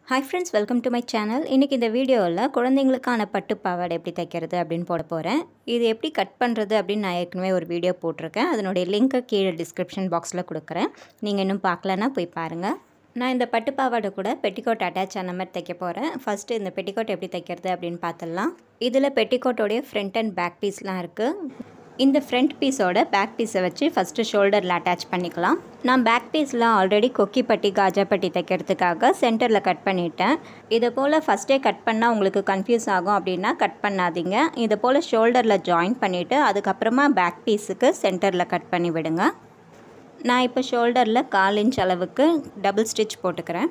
hi friends welcome to my channel இன்றைக்கி இந்த வீடியோவில் குழந்தைங்களுக்கான பட்டு பாவாடை எப்படி தைக்கிறது அப்படின்னு போட போகிறேன் இது எப்படி கட் பண்ணுறது அப்படின்னு நான் ஏற்கனவே ஒரு வீடியோ போட்டிருக்கேன் அதனுடைய லிங்க்கை கீழே டிஸ்கிரிப்ஷன் பாக்ஸில் கொடுக்குறேன் நீங்கள் இன்னும் பார்க்கலன்னா போய் பாருங்கள் நான் இந்த பட்டு பாவாடை கூட பெட்டிக்கோட் அட்டாச் ஆன மாதிரி தைக்க போகிறேன் ஃபஸ்ட்டு இந்த பெட்டிக்கோட் எப்படி தைக்கிறது அப்படின்னு பார்த்துடலாம் இதில் பெட்டிக்கோட்டோடைய ஃப்ரண்ட் அண்ட் பேக் பீஸ்லாம் இருக்குது இந்த ஃப்ரண்ட் பீஸோட பேக் பீஸை வச்சு ஃபஸ்ட்டு ஷோல்டரில் அட்டாச் பண்ணிக்கலாம் நான் பேக் பீஸில் ஆல்ரெடி கொக்கி பட்டி காஜா பட்டி தைக்கிறதுக்காக சென்டரில் கட் பண்ணிட்டேன் இதை போல் ஃபஸ்ட்டே கட் பண்ணால் உங்களுக்கு கன்ஃபியூஸ் ஆகும் அப்படின்னா கட் பண்ணாதீங்க இதை போல் ஷோல்டரில் ஜாயின் பண்ணிவிட்டு அதுக்கப்புறமா பேக் பீஸுக்கு சென்டரில் கட் பண்ணி விடுங்க நான் இப்போ ஷோல்டரில் கால் இன்ச் அளவுக்கு டபுள் ஸ்டிச் போட்டுக்கிறேன்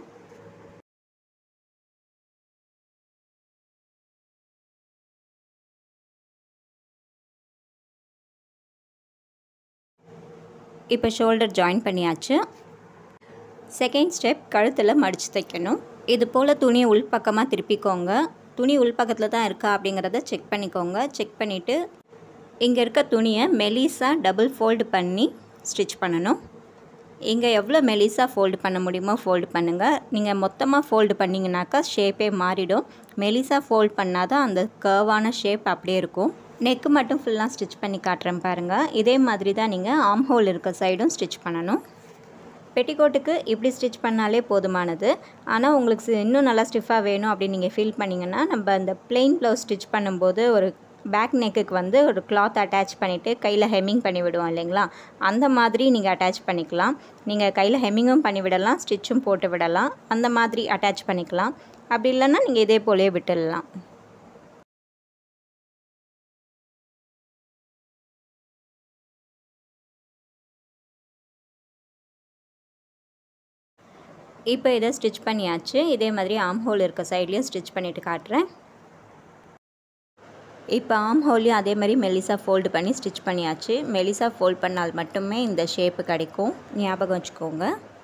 இப்போ ஷோல்டர் ஜாயின் பண்ணியாச்சு செகண்ட் ஸ்டெப் கழுத்தில் மடித்து தைக்கணும் இது போல் துணியை உள்பக்கமாக திருப்பிக்கோங்க துணி உள்பக்கத்தில் தான் இருக்கா அப்படிங்கிறத செக் பண்ணிக்கோங்க செக் பண்ணிவிட்டு இங்கே இருக்க துணியை மெலிஸாக டபுள் ஃபோல்டு பண்ணி ஸ்டிச் பண்ணணும் இங்கே எவ்வளோ மெலிஸாக ஃபோல்டு பண்ண முடியுமோ ஃபோல்டு பண்ணுங்கள் நீங்கள் மொத்தமாக ஃபோல்டு பண்ணிங்கனாக்கா ஷேப்பே மாறிடும் மெலிஸாக ஃபோல்ட் பண்ணால் தான் அந்த கர்வான ஷேப் அப்படியே இருக்கும் நெக்கு மட்டும் ஃபுல்லாக ஸ்டிச் பண்ணி காட்டுறேன் பாருங்கள் இதே மாதிரி தான் நீங்கள் ஆம் ஹோல் இருக்க சைடும் ஸ்டிச் பண்ணணும் பெட்டிக்கோட்டுக்கு இப்படி ஸ்டிச் பண்ணாலே போதுமானது ஆனால் உங்களுக்கு இன்னும் நல்லா ஸ்டிஃபாக வேணும் அப்படின்னு நீங்கள் ஃபீல் பண்ணிங்கன்னா நம்ம அந்த பிளெயின் ப்ளவுஸ் ஸ்டிச் பண்ணும்போது ஒரு பேக் நெக்குக்கு வந்து ஒரு கிளாத் அட்டாச் பண்ணிவிட்டு கையில் ஹெம்மிங் பண்ணி விடுவோம் இல்லைங்களா அந்த மாதிரி நீங்கள் அட்டாச் பண்ணிக்கலாம் நீங்கள் கையில் ஹெம்மிங்கும் பண்ணி விடலாம் ஸ்டிச்சும் போட்டு விடலாம் அந்த மாதிரி அட்டாச் பண்ணிக்கலாம் அப்படி இல்லைன்னா நீங்கள் இதே போலே விட்டுடலாம் இப்போ இதை ஸ்டிச் பண்ணியாச்சு இதே மாதிரி ஆம் ஹோல் இருக்க சைட்லேயும் ஸ்டிச் பண்ணிவிட்டு காட்டுறேன் இப்போ ஆம் ஹோல்லையும் அதே மாதிரி மெலிசா ஃபோல்டு பண்ணி ஸ்டிச் பண்ணியாச்சு மெலிசா ஃபோல்ட் பண்ணால் மட்டுமே இந்த ஷேப்பு கிடைக்கும் ஞாபகம் வச்சுக்கோங்க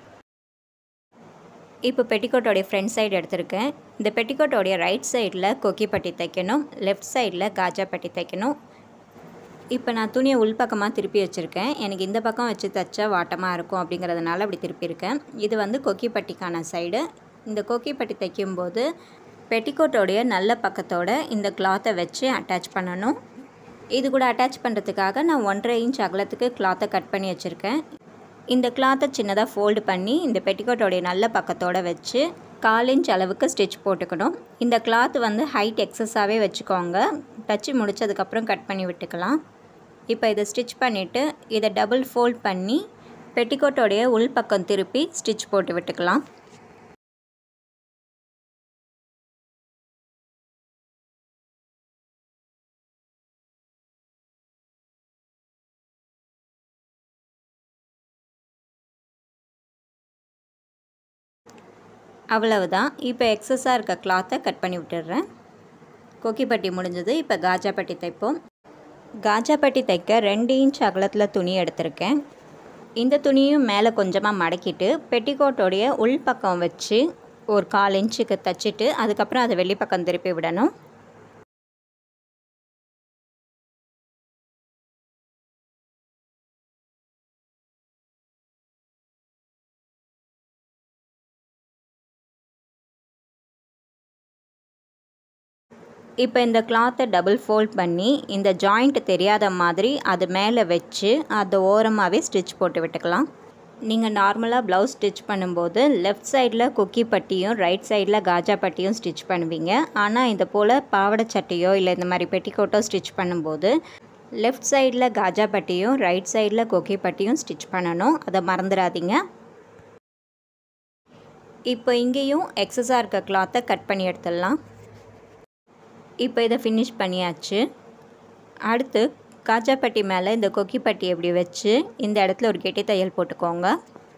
இப்போ பெட்டிக்கோட்டோடைய ஃப்ரண்ட் சைடு எடுத்திருக்கேன் இந்த பெட்டிக்கோட்டோடைய ரைட் சைடில் கொக்கி பட்டி தைக்கணும் லெஃப்ட் சைடில் காஜா பட்டி தைக்கணும் இப்போ நான் துணியை உள்பக்கமாக திருப்பி வச்சுருக்கேன் எனக்கு இந்த பக்கம் வச்சு தைச்சா வாட்டமாக இருக்கும் அப்படிங்கிறதுனால அப்படி திருப்பியிருக்கேன் இது வந்து கொக்கி பட்டிக்கான சைடு இந்த கொக்கி பட்டி தைக்கும்போது பெட்டிக்கோட்டோடைய நல்ல பக்கத்தோட இந்த கிளாத்தை வச்சு அட்டாச் பண்ணணும் இது கூட அட்டாச் பண்ணுறதுக்காக நான் ஒன்றரை இன்ச் அகலத்துக்கு கிளாத்தை கட் பண்ணி வச்சுருக்கேன் இந்த கிளாத்தை சின்னதாக ஃபோல்டு பண்ணி இந்த பெட்டிக்கோட்டோடைய நல்ல பக்கத்தோடு வச்சு கால் இன்ச் அளவுக்கு ஸ்டிச் போட்டுக்கணும் இந்த கிளாத் வந்து ஹைட் எக்ஸஸாகவே வச்சுக்கோங்க தச்சு முடித்ததுக்கப்புறம் கட் பண்ணி விட்டுக்கலாம் இப்போ இதை ஸ்டிச் பண்ணிவிட்டு இதை டபுள் ஃபோல்ட் பண்ணி பெட்டிக்கோட்டோடைய உள் பக்கம் திருப்பி ஸ்டிச் போட்டு விட்டுக்கலாம் அவ்வளவுதான் இப்போ எக்ஸஸாக இருக்க கிளாத்தை கட் பண்ணி விட்டுடுறேன் கொக்கி பட்டி முடிஞ்சது இப்போ காஜா பட்டி தைப்போம் காஜா பட்டி தைக்க ரெண்டு இன்ச் அகலத்தில் துணி எடுத்திருக்கேன் இந்த துணியும் மேலே கொஞ்சமாக மடக்கிட்டு பெட்டிக்கோட்டோடைய உள் பக்கம் வச்சு ஒரு கால் இன்ச்சுக்கு தைச்சிட்டு அதுக்கப்புறம் அதை வெளிப்பக்கம் திருப்பி விடணும் இப்போ இந்த கிளாத்தை டபுள் ஃபோல்ட் பண்ணி இந்த ஜாயிண்ட் தெரியாத மாதிரி அது மேலே வச்சு அதை ஓரமாகவே ஸ்டிச் போட்டு விட்டுக்கலாம் நீங்கள் நார்மலாக ப்ளவுஸ் ஸ்டிச் பண்ணும்போது லெஃப்ட் சைடில் கொக்கி பட்டியும் ரைட் சைடில் காஜா பட்டியும் ஸ்டிச் பண்ணுவீங்க ஆனால் இந்த போல் பாவாடை சட்டையோ இல்லை இந்த மாதிரி பெட்டிக்கோட்டோ ஸ்டிச் பண்ணும்போது லெஃப்ட் சைடில் காஜா பட்டியும் ரைட் சைடில் கொக்கி பட்டியும் ஸ்டிச் பண்ணணும் அதை மறந்துடாதீங்க இப்போ இங்கேயும் எக்ஸஸாக இருக்க கிளாத்தை கட் பண்ணி எடுத்துடலாம் இப்போ இதை ஃபினிஷ் பண்ணியாச்சு அடுத்து காஜாப்பட்டி மேலே இந்த கொக்கி பட்டி எப்படி வச்சு இந்த இடத்துல ஒரு கெட்டி தையல் போட்டுக்கோங்க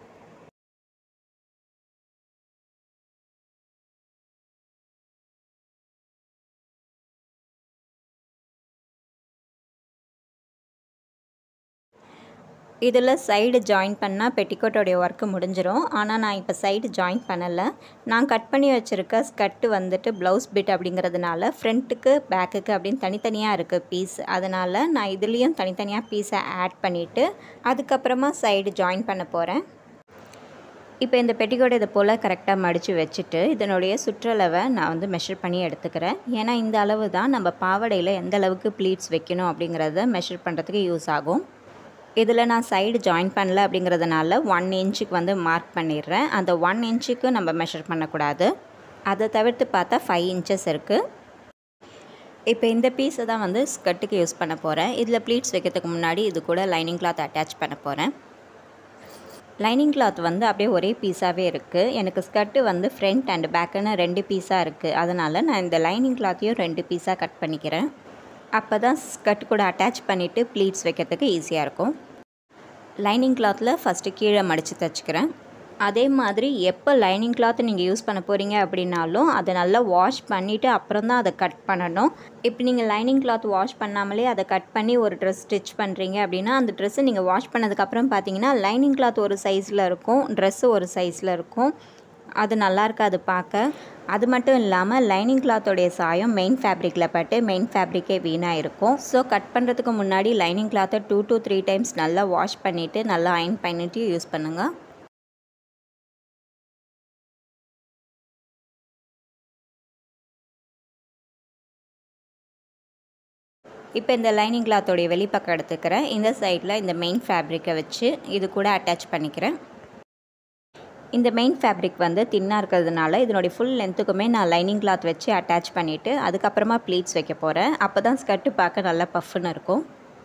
இதில் சைடு ஜாயின் பண்ணால் பெட்டிக்கோட்டோடைய ஒர்க்கு முடிஞ்சிடும் ஆனால் நான் இப்போ சைடு ஜாயின் பண்ணலை நான் கட் பண்ணி வச்சுருக்க ஸ்கர்ட்டு வந்துட்டு ப்ளவுஸ் பிட் அப்படிங்கிறதுனால ஃப்ரண்ட்டுக்கு பேக்குக்கு அப்படின்னு தனித்தனியாக இருக்குது பீஸ் அதனால் நான் இதுலேயும் தனித்தனியாக பீஸை ஆட் பண்ணிவிட்டு அதுக்கப்புறமா சைடு ஜாயின் பண்ண போகிறேன் இப்போ இந்த பெட்டிக்கோட் இதை போல் கரெக்டாக மடித்து வச்சுட்டு இதனுடைய சுற்றளவை நான் வந்து மெஷர் பண்ணி எடுத்துக்கிறேன் ஏன்னா இந்த அளவு தான் நம்ம பாவடையில் எந்த அளவுக்கு ப்ளீட்ஸ் வைக்கணும் அப்படிங்கிறத மெஷர் பண்ணுறதுக்கு யூஸ் ஆகும் இதில் நான் சைடு ஜாயின் பண்ணல அப்படிங்கிறதுனால ஒன் இன்ச்சுக்கு வந்து மார்க் பண்ணிடுறேன் அந்த ஒன் இன்ச்சுக்கு நம்ம மெஷர் பண்ணக்கூடாது அதை தவிர்த்து பார்த்தா ஃபைவ் இன்ச்சஸ் இருக்குது இப்போ இந்த பீஸை தான் வந்து ஸ்கர்ட்டுக்கு யூஸ் பண்ண போகிறேன் இதில் ப்ளீட்ஸ் வைக்கிறதுக்கு முன்னாடி இது கூட லைனிங் கிளாத் அட்டாச் பண்ண போகிறேன் லைனிங் கிளாத் வந்து அப்படியே ஒரே பீஸாகவே இருக்குது எனக்கு ஸ்கர்ட்டு வந்து ஃப்ரண்ட் அண்ட் பேக்குன்னு ரெண்டு பீஸாக இருக்குது அதனால் நான் இந்த லைனிங் கிளாத்தையும் ரெண்டு பீஸாக கட் பண்ணிக்கிறேன் அப்போ தான் ஸ்கர்ட் கூட அட்டாச் பண்ணிவிட்டு ப்ளீட்ஸ் வைக்கிறதுக்கு ஈஸியாக இருக்கும் லைனிங் கிளாத்தில் ஃபஸ்ட்டு கீழே மடித்து தைச்சிக்கிறேன் அதே மாதிரி எப்போ லைனிங் கிளாத் நீங்கள் யூஸ் பண்ண போகிறீங்க அப்படின்னாலும் அதை நல்லா வாஷ் பண்ணிவிட்டு அப்புறம் தான் அதை கட் பண்ணணும் இப்போ நீங்கள் லைனிங் கிளாத் வாஷ் பண்ணாமலே அதை கட் பண்ணி ஒரு ட்ரெஸ் ஸ்டிச் பண்ணுறீங்க அப்படின்னா அந்த ட்ரெஸ்ஸை நீங்கள் வாஷ் பண்ணதுக்கப்புறம் பார்த்தீங்கன்னா லைனிங் கிளாத் ஒரு சைஸில் இருக்கும் ட்ரெஸ்ஸு ஒரு சைஸில் இருக்கும் அது நல்லா இருக்காது பார்க்க அது மட்டும் இல்லாமல் லைனிங் கிளாத்தோடைய சாயம் மெயின் ஃபேப்ரிக்கில் பட்டு மெயின் ஃபேப்ரிக்கே வீணாக இருக்கும் ஸோ கட் பண்ணுறதுக்கு முன்னாடி லைனிங் கிளாத்தை டூ டு த்ரீ டைம்ஸ் நல்லா வாஷ் பண்ணிவிட்டு நல்லா அயன் பண்ணிவிட்டு யூஸ் பண்ணுங்கள் இப்போ இந்த லைனிங் கிளாத்தோடைய வெளிப்பக்கம் எடுத்துக்கிறேன் இந்த சைடில் இந்த மெயின் ஃபேப்ரிக்கை வச்சு இது கூட அட்டாச் பண்ணிக்கிறேன் இந்த மெயின் ஃபேப்ரிக் வந்து தின்னாக இருக்கிறதுனால இதனுடைய ஃபுல் லென்த்துக்குமே நான் லைனிங் கிளாத் வச்சு அட்டாச் பண்ணிவிட்டு அதுக்கப்புறமா ப்ளீட்ஸ் வைக்க போகிறேன் அப்போ தான் ஸ்கர்ட்டு பார்க்க நல்லா பஃப்னு இருக்கும்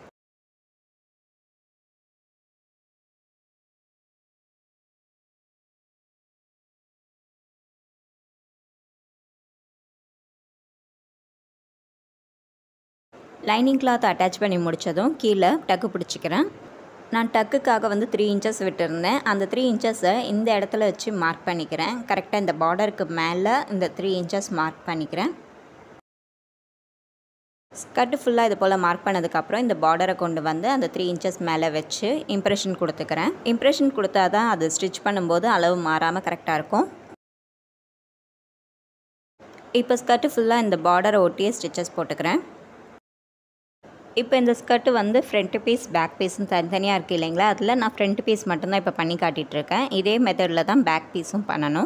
லைனிங் கிளாத் அட்டாச் பண்ணி முடித்ததும் கீழே டக்கு பிடிச்சிக்கிறேன் நான் டக்குக்காக வந்து த்ரீ இன்ச்சஸ் விட்டுருந்தேன் அந்த த்ரீ இன்ச்சஸை இந்த இடத்துல வச்சு மார்க் பண்ணிக்கிறேன் கரெக்டாக இந்த பார்டருக்கு மேலே இந்த த்ரீ இன்ச்சஸ் மார்க் பண்ணிக்கிறேன் ஸ்கர்ட்டு ஃபுல்லாக இது போல் மார்க் பண்ணதுக்கப்புறம் இந்த பார்டரை கொண்டு வந்து அந்த த்ரீ இன்ச்சஸ் மேலே வச்சு இம்ப்ரெஷன் கொடுத்துக்கிறேன் இம்ப்ரெஷன் கொடுத்தா தான் அது ஸ்டிச் பண்ணும்போது அளவு மாறாமல் கரெக்டாக இருக்கும் இப்போ ஸ்கர்ட்டு ஃபுல்லாக இந்த பார்டரை ஒட்டியே ஸ்டிச்சஸ் போட்டுக்கிறேன் இப்போ இந்த ஸ்கர்ட்டு வந்து ஃப்ரண்ட் பீஸ் பேக் பீஸும் தனித்தனியாக இருக்குது இல்லைங்களா அதில் நான் ஃப்ரண்ட் பீஸ் மட்டும்தான் இப்போ பண்ணி காட்டிகிட்ருக்கேன் இதே மெத்தடில் தான் பேக் பீஸும் பண்ணணும்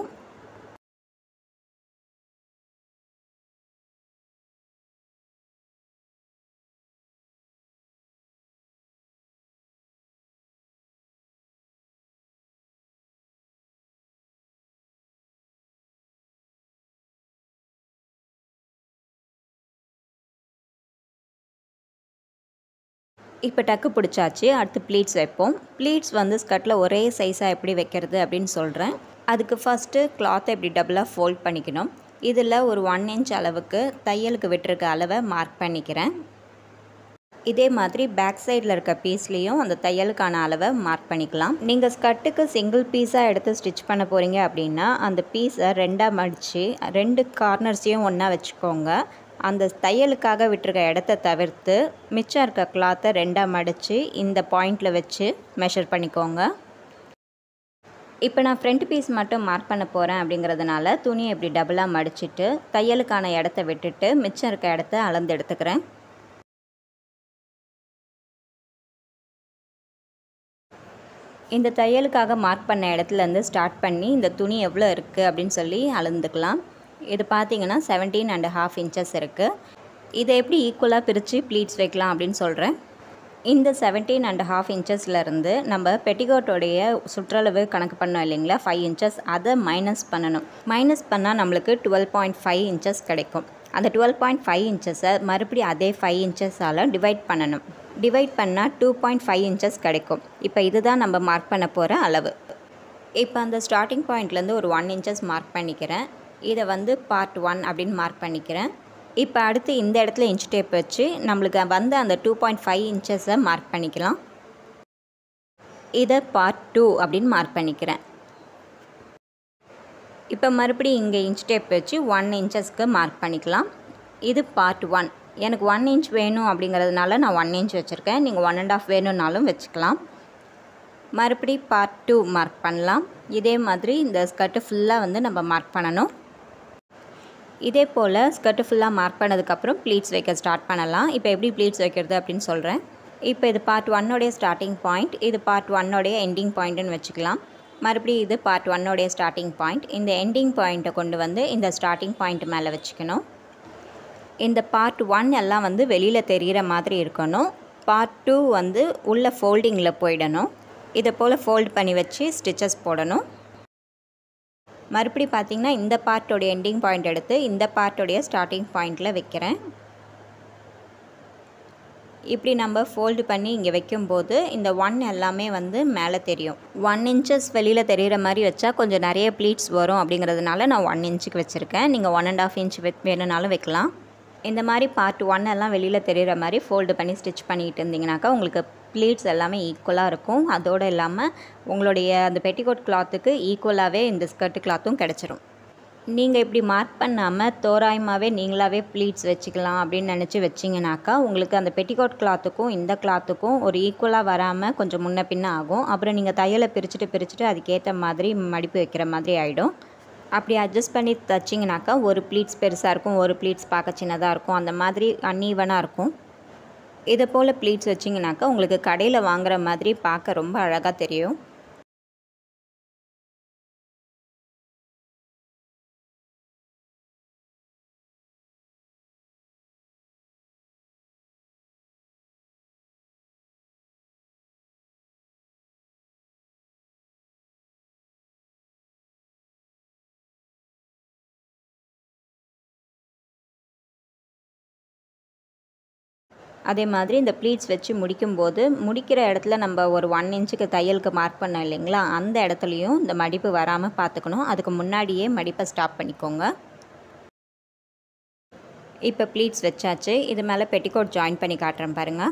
இப்போ டக்கு பிடிச்சாச்சு அடுத்து ப்ளீட்ஸ் வைப்போம் ப்ளீட்ஸ் வந்து ஸ்கர்ட்டில் ஒரே சைஸாக எப்படி வைக்கிறது அப்படின்னு சொல்கிறேன் அதுக்கு ஃபஸ்ட்டு கிளாத்தை இப்படி டபுளாக ஃபோல்ட் பண்ணிக்கணும் இதில் ஒரு ஒன் இன்ச் அளவுக்கு தையலுக்கு விட்டுருக்க அளவை மார்க் பண்ணிக்கிறேன் இதே மாதிரி பேக் சைடில் இருக்க பீஸ்லேயும் அந்த தையலுக்கான அளவை மார்க் பண்ணிக்கலாம் நீங்கள் ஸ்கர்ட்டுக்கு சிங்கிள் பீஸாக எடுத்து ஸ்டிச் பண்ண போகிறீங்க அப்படின்னா அந்த பீஸை ரெண்டாக மடித்து ரெண்டு கார்னர்ஸையும் ஒன்றா வச்சுக்கோங்க அந்த தையலுக்காக விட்டுருக்க இடத்த தவிர்த்து மிச்சம் இருக்க கிளாத்தை ரெண்டாக மடித்து இந்த பாயிண்டில் வச்சு மெஷர் பண்ணிக்கோங்க இப்போ நான் ஃப்ரண்ட் பீஸ் மட்டும் மார்க் பண்ண போகிறேன் அப்படிங்கிறதுனால துணியை இப்படி டபுளாக மடிச்சிட்டு தையலுக்கான இடத்த விட்டுட்டு மிச்சம் இருக்க இடத்த அளந்து எடுத்துக்கிறேன் இந்த தையலுக்காக மார்க் பண்ண இடத்துலேருந்து ஸ்டார்ட் பண்ணி இந்த துணி எவ்வளோ இருக்குது அப்படின்னு சொல்லி அளந்துக்கலாம் இது பார்த்தீங்கன்னா செவன்டீன் அண்ட் ஹாஃப் இன்ச்சஸ் இருக்குது இதை எப்படி ஈக்குவலாக பிரித்து ப்ளீட்ஸ் வைக்கலாம் அப்படின்னு சொல்கிறேன் இந்த செவன்டீன் அண்ட் ஹாஃப் இன்ச்சஸ்லேருந்து நம்ம பெட்டிகோட்டோடைய சுற்றளவு கணக்கு பண்ணோம் இல்லைங்களா ஃபைவ் இன்ச்சஸ் அதை மைனஸ் பண்ணணும் மைனஸ் பண்ணால் நம்மளுக்கு டுவெல் பாயிண்ட் ஃபைவ் இன்ச்சஸ் கிடைக்கும் அந்த டுவெல் பாயிண்ட் ஃபைவ் இன்ச்சஸை மறுபடியும் அதே ஃபைவ் இன்ச்சஸால் டிவைட் பண்ணணும் டிவைட் பண்ணால் டூ பாயிண்ட் ஃபைவ் இன்ச்சஸ் கிடைக்கும் இப்போ இதுதான் நம்ம மார்க் பண்ண போகிற அளவு இப்போ அந்த ஸ்டார்டிங் பாயிண்ட்லேருந்து ஒரு ஒன் இன்ச்சஸ் மார்க் பண்ணிக்கிறேன் இதை வந்து பார்ட் ஒன் அப்படின்னு மார்க் பண்ணிக்கிறேன் இப்போ அடுத்து இந்த இடத்துல இன்ச் டேப் வச்சு நம்மளுக்கு வந்து அந்த டூ பாயிண்ட் ஃபைவ் இன்ச்சஸை மார்க் பண்ணிக்கலாம் இதை பார்ட் டூ அப்படின்னு மார்க் பண்ணிக்கிறேன் இப்போ மறுபடியும் இங்கே இன்ச் டேப் வச்சு ஒன் இன்ச்சஸ்க்கு மார்க் பண்ணிக்கலாம் இது பார்ட் ஒன் எனக்கு ஒன் இன்ச் வேணும் அப்படிங்கிறதுனால நான் ஒன் இன்ச் வச்சுருக்கேன் நீங்கள் ஒன் அண்ட் ஆஃப் வேணும்னாலும் வச்சுக்கலாம் மறுபடி பார்ட் டூ மார்க் பண்ணலாம் இதே மாதிரி இந்த ஸ்கர்ட்டு ஃபுல்லாக வந்து நம்ம மார்க் பண்ணணும் இதே போல் ஸ்கர்ட்டு ஃபுல்லாக மார்க் பண்ணதுக்கப்புறம் ப்ளீட்ஸ் வைக்க ஸ்டார்ட் பண்ணலாம் இப்போ எப்படி ப்ளீட்ஸ் வைக்கிறது அப்படின்னு சொல்கிறேன் இப்போ இது பார்ட் ஒன்னோடைய ஸ்டார்டிங் பாயிண்ட் இது பார்ட் ஒன்னோடைய எண்டிங் பாயிண்ட்டுன்னு வச்சுக்கலாம் மறுபடியும் இது பார்ட் ஒன்னோடைய ஸ்டார்டிங் பாயிண்ட் இந்த எண்டிங் பாயிண்ட்டை கொண்டு வந்து இந்த ஸ்டார்டிங் பாயிண்ட் மேலே வச்சுக்கணும் இந்த பார்ட் ஒன் எல்லாம் வந்து வெளியில் தெரிகிற மாதிரி இருக்கணும் பார்ட் டூ வந்து உள்ள ஃபோல்டிங்கில் போயிடணும் இதை போல் ஃபோல்ட் பண்ணி வச்சு ஸ்டிச்சஸ் போடணும் மறுபடி பார்த்திங்கன்னா இந்த பார்ட்டோடைய எண்டிங் பாயிண்ட் எடுத்து இந்த பார்ட்டோடைய ஸ்டார்டிங் பாயிண்டில் வைக்கிறேன் இப்படி நம்ம ஃபோல்டு பண்ணி இங்கே வைக்கும்போது இந்த ஒன் எல்லாமே வந்து மேலே தெரியும் ஒன் இன்ச்சஸ் வெளியில் தெரிகிற மாதிரி வச்சா கொஞ்சம் நிறைய ப்ளீட்ஸ் வரும் அப்படிங்கிறதுனால நான் ஒன் இன்ச்சுக்கு வச்சுருக்கேன் நீங்கள் ஒன் அண்ட் ஆஃப் இன்ச் வேணுனாலும் வைக்கலாம் இந்த மாதிரி பார்ட் ஒன் எல்லாம் வெளியில் தெரிகிற மாதிரி ஃபோல்டு பண்ணி ஸ்டிச் பண்ணிட்டு இருந்தீங்கனாக்கா உங்களுக்கு ப்ளீட்ஸ் எல்லாமே ஈக்குவலாக இருக்கும் அதோடு இல்லாமல் உங்களுடைய அந்த பெட்டிகோட் கிளாத்துக்கு ஈக்குவலாகவே இந்த ஸ்கர்ட் கிளாத்தும் கிடச்சிரும் நீங்கள் இப்படி மார்க் பண்ணாமல் தோராயமாகவே நீங்களாகவே ப்ளீட்ஸ் வச்சுக்கலாம் அப்படின்னு நினச்சி வச்சிங்கனாக்கா உங்களுக்கு அந்த பெட்டிகோட் கிளாத்துக்கும் இந்த கிளாத்துக்கும் ஒரு ஈக்குவலாக வராமல் கொஞ்சம் முன்ன பின்ன ஆகும் அப்புறம் நீங்கள் தையலை பிரிச்சுட்டு பிரிச்சுட்டு அதுக்கேற்ற மாதிரி மடிப்பு வைக்கிற மாதிரி ஆகிடும் அப்படி அட்ஜஸ்ட் பண்ணி தைச்சிங்கனாக்கா ஒரு ப்ளீட்ஸ் பெருசாக இருக்கும் ஒரு ப்ளீட்ஸ் பார்க்க சின்னதாக இருக்கும் அந்த மாதிரி அன்ஈவனாக இருக்கும் இதை போல் ப்ளீட்ஸ் வச்சிங்கனாக்கா உங்களுக்கு கடையில் வாங்குகிற மாதிரி பார்க்க ரொம்ப அழகாக தெரியும் அதே மாதிரி இந்த ப்ளீட்ஸ் வச்சு முடிக்கும்போது முடிக்கிற இடத்துல நம்ம ஒரு ஒன் இன்ச்சுக்கு தையலுக்கு மார்க் பண்ணோம் இல்லைங்களா அந்த இடத்துலையும் இந்த மடிப்பு வராமல் பார்த்துக்கணும் அதுக்கு முன்னாடியே மடிப்பை ஸ்டாப் பண்ணிக்கோங்க இப்போ ப்ளீட்ஸ் வச்சாச்சு இது மேலே பெட்டிகோட் ஜாயின் பண்ணி காட்டுறேன் பாருங்கள்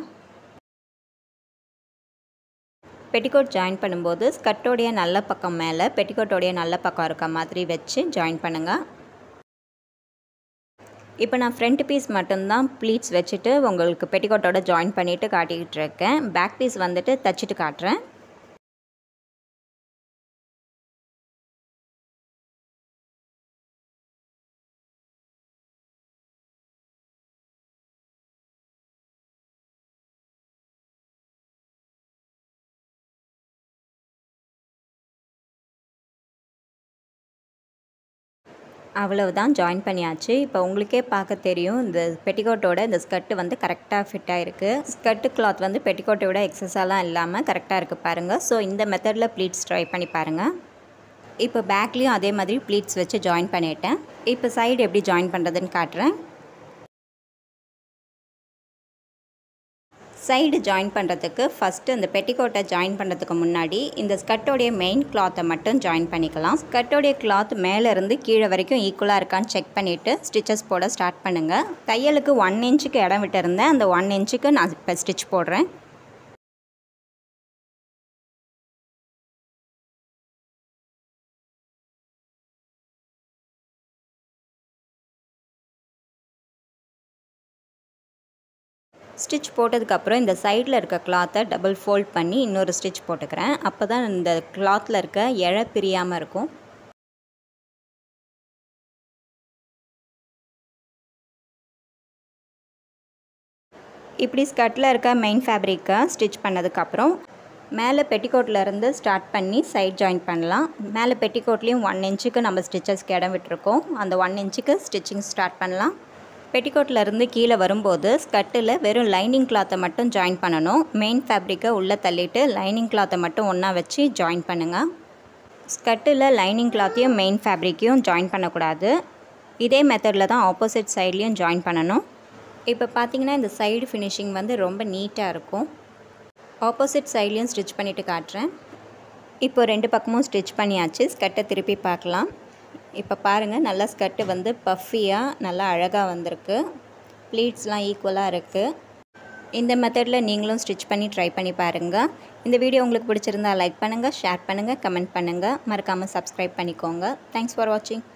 பெட்டிகோட் ஜாயின் பண்ணும்போது ஸ்கர்ட்டோடைய நல்ல பக்கம் மேலே பெட்டிகோட்டோடைய நல்ல பக்கம் இருக்க மாதிரி வச்சு ஜாயின் பண்ணுங்கள் இப்போ நான் ஃப்ரண்ட் பீஸ் மட்டும்தான் ப்ளீட்ஸ் வச்சுட்டு உங்களுக்கு பெட்டிகோட்டோட ஜாயின் பண்ணிவிட்டு காட்டிக்கிட்டு இருக்கேன் பேக் பீஸ் வந்துட்டு தைச்சிட்டு காட்டுறேன் அவ்வளவுதான் ஜாயின் பண்ணியாச்சு இப்போ உங்களுக்கே பார்க்க தெரியும் இந்த பெட்டிகோட்டோட இந்த ஸ்கர்ட்டு வந்து கரெக்டாக ஃபிட் ஆகிருக்கு ஸ்கர்ட்டு கிளாத் வந்து பெட்டிகோட்டை விட எக்ஸஸாலாம் இல்லாமல் கரெக்டாக இருக்குது பாருங்கள் ஸோ இந்த மெத்தடில் ப்ளீட்ஸ் ட்ரை பண்ணி பாருங்கள் இப்போ பேக்லேயும் அதே மாதிரி ப்ளீட்ஸ் வச்சு ஜாயின் பண்ணிட்டேன் இப்போ சைடு எப்படி ஜாயின் பண்ணுறதுன்னு காட்டுறேன் சைடு ஜாயின் பண்ணுறதுக்கு ஃபஸ்ட்டு இந்த பெட்டிக்கோட்டை ஜாயின் பண்ணுறதுக்கு முன்னாடி இந்த ஸ்கர்ட்டோடைய மெயின் கிளாத்தை மட்டும் ஜாயின் பண்ணிக்கலாம் ஸ்கர்ட்டோடைய கிளாத் மேலேருந்து கீழே வரைக்கும் ஈக்குவலாக இருக்கான்னு செக் பண்ணிவிட்டு ஸ்டிச்சஸ் போட ஸ்டார்ட் பண்ணுங்கள் தையலுக்கு ஒன் இன்ச்சுக்கு இடம் விட்டுருந்தேன் அந்த ஒன் இன்ச்சுக்கு நான் இப்போ ஸ்டிச் போடுறேன் ஸ்டிச் போட்டதுக்கப்புறம் இந்த சைடில் இருக்க கிளாத்தை டபுள் ஃபோல்ட் பண்ணி இன்னொரு ஸ்டிச் போட்டுக்கிறேன் அப்போ தான் இந்த கிளாத்தில் இருக்க இழை பிரியாமல் இருக்கும் இப்படி ஸ்கர்ட்டில் இருக்க மெயின் ஃபேப்ரிக்கை ஸ்டிச் பண்ணதுக்கப்புறம் மேலே பெட்டிக்கோட்லேருந்து ஸ்டார்ட் பண்ணி சைட் ஜாயின் பண்ணலாம் மேலே பெட்டிக்கோட்லேயும் ஒன் இன்ச்சுக்கு நம்ம ஸ்டிச்சஸ்க்கு இடம் விட்டுருக்கோம் அந்த ஒன் இன்ச்சுக்கு ஸ்டிச்சிங் ஸ்டார்ட் பண்ணலாம் பெட்டிக்கோட்லேருந்து கீழே வரும்போது ஸ்கர்ட்டில் வெறும் லைனிங் கிளாத்தை மட்டும் ஜாயின் பண்ணணும் மெயின் ஃபேப்ரிக்கை உள்ளே தள்ளிட்டு லைனிங் கிளாத்தை மட்டும் ஒன்றா வச்சு ஜாயின் பண்ணுங்கள் ஸ்கர்ட்டில் லைனிங் கிளாத்தையும் மெயின் ஃபேப்ரிக்கையும் ஜாயின் பண்ணக்கூடாது இதே மெத்தடில் தான் ஆப்போசிட் சைட்லேயும் ஜாயின் பண்ணணும் இப்போ பார்த்தீங்கன்னா இந்த சைடு ஃபினிஷிங் வந்து ரொம்ப நீட்டாக இருக்கும் ஆப்போசிட் சைட்லேயும் ஸ்டிச் பண்ணிவிட்டு காட்டுறேன் இப்போ ரெண்டு பக்கமும் ஸ்டிச் பண்ணியாச்சு ஸ்கர்ட்டை திருப்பி பார்க்கலாம் இப்போ பாருங்கள் நல்லா ஸ்கர்ட்டு வந்து பஃபியாக நல்லா அழகாக வந்திருக்கு ப்ளீட்ஸ்லாம் ஈக்குவலாக இருக்குது இந்த மெத்தடில் நீங்களும் ஸ்டிச் பண்ணி ட்ரை பண்ணி பாருங்கள் இந்த வீடியோ உங்களுக்கு பிடிச்சிருந்தா லைக் பண்ணுங்கள் ஷேர் பண்ணுங்கள் கமெண்ட் பண்ணுங்கள் மறக்காமல் சப்ஸ்கிரைப் பண்ணிக்கோங்க தேங்க்ஸ் ஃபார் வாட்சிங்